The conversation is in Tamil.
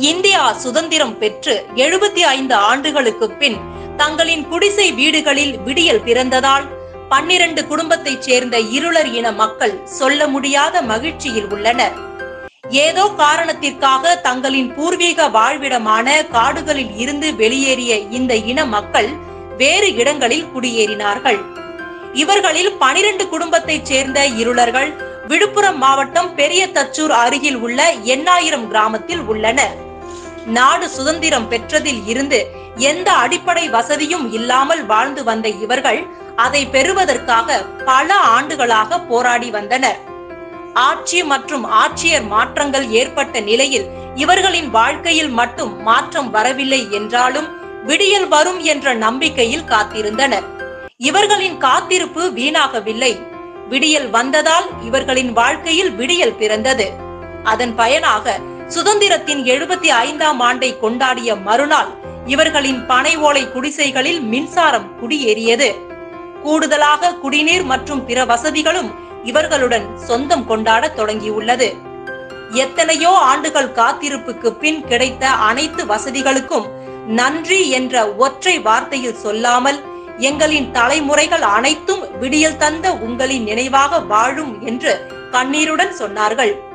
இந்தியா சுதந்திரம் பெற்று எழுபத்தி ஐந்து ஆண்டுகளுக்கு பின் தங்களின் குடிசை வீடுகளில் விடியல் பிறந்ததால் பன்னிரண்டு குடும்பத்தைச் சேர்ந்த இருளர் இன மக்கள் சொல்ல முடியாத மகிழ்ச்சியில் உள்ளனர் ஏதோ காரணத்திற்காக தங்களின் பூர்வீக வாழ்விடமான காடுகளில் இருந்து வெளியேறிய இந்த இன மக்கள் வேறு இடங்களில் குடியேறினார்கள் இவர்களில் பனிரெண்டு குடும்பத்தைச் சேர்ந்த இருளர்கள் விழுப்புரம் மாவட்டம் பெரிய தச்சூர் அருகில் உள்ள எண்ணாயிரம் கிராமத்தில் உள்ளனர் நாடு சுதந்திரம் பெற்றதில் இருந்து எந்த அடிப்படை வசதியும் இல்லாமல் வாழ்ந்து வந்த இவர்கள் அதை பெறுவதற்காக பல ஆண்டுகளாக போராடி வந்தனர் ஆட்சி மற்றும் ஆட்சியர் மாற்றங்கள் ஏற்பட்ட நிலையில் இவர்களின் வாழ்க்கையில் மட்டும் மாற்றம் வரவில்லை என்றாலும் விடியல் வரும் என்ற நம்பிக்கையில் காத்திருந்தனர் இவர்களின் காத்திருப்பு வீணாகவில்லை விடியல் வந்ததால் இவர்களின் வாழ்க்கையில் விடியல் பிறந்தது அதன் பயனாக சுதந்திரத்தின் எழுபத்தி ஐந்தாம் ஆண்டை கொண்டாடிய மறுநாள் இவர்களின் பனை ஓலை குடிசைகளில் மின்சாரம் குடியேறியது கூடுதலாக குடிநீர் மற்றும் பிற வசதிகளும் இவர்களுடன் சொந்தம் கொண்டாட தொடங்கியுள்ளது எத்தனையோ ஆண்டுகள் காத்திருப்புக்கு பின் கிடைத்த அனைத்து வசதிகளுக்கும் நன்றி என்ற ஒற்றை வார்த்தையில் சொல்லாமல் எங்களின் தலைமுறைகள் அனைத்தும் விடியல் தந்த உங்களின் நினைவாக வாழும் என்று கண்ணீருடன் சொன்னார்கள்